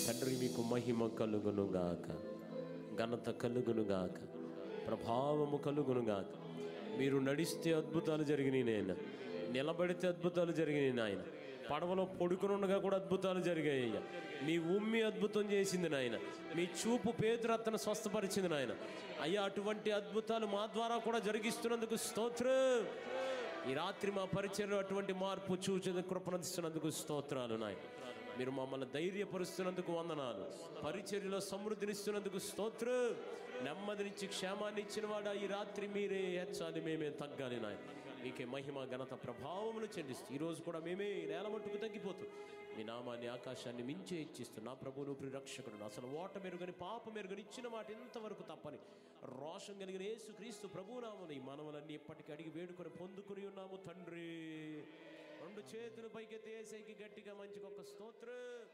తండ్రి మీకు మహిమ కలుగునుగాక ఘనత కలుగునుగాక ప్రభావము కలుగునుగాక మీరు నడిస్తే అద్భుతాలు జరిగినాయి నాయన నిలబడితే అద్భుతాలు జరిగినాయి నాయన పడవలో పడుకునుండగా కూడా అద్భుతాలు జరిగాయి అయ్యా మీ ఉమ్మి అద్భుతం చేసింది నాయన మీ చూపు పేతురత్తను స్వస్థపరిచింది నాయన అయ్యా అటువంటి అద్భుతాలు మా ద్వారా కూడా జరిగిస్తున్నందుకు స్తోత్రం ఈ రాత్రి మా పరిచయంలో అటువంటి మార్పు చూచిన కృపణిస్తున్నందుకు స్తోత్రాలు నాయన మీరు మమ్మల్ని ధైర్యపరుస్తున్నందుకు వందనాలు పరిచర్యలో సమృద్ధినిస్తున్నందుకు స్తోత్రం నెమ్మదినిచ్చి క్షేమాన్ని ఇచ్చిన వాడు ఈ రాత్రి మీరే హెచ్చాలి మేమే తగ్గాలి నాయన మీకే మహిమ ఘనత ప్రభావములు చెల్లిస్తూ ఈరోజు కూడా మేమే నేల మట్టుకు తగ్గిపోతూ మీ నామాన్ని ఆకాశాన్ని మించే ఇచ్చిస్తూ నా ప్రభువును ప్రిరక్షకుడు అసలు ఓట మెరుగని పాప మెరుగని ఇచ్చిన మాట ఇంతవరకు తప్పని రోషం కలిగిన యేసు క్రీస్తు ప్రభునామని మనవలన్నీ ఇప్పటికీ అడిగి వేడుకొని పొందుకుని ఉన్నాము తండ్రి రెండు చేతులు పైకెత్తి ఏసైకి గట్టిగా మంచిగా ఒక స్తోత్రం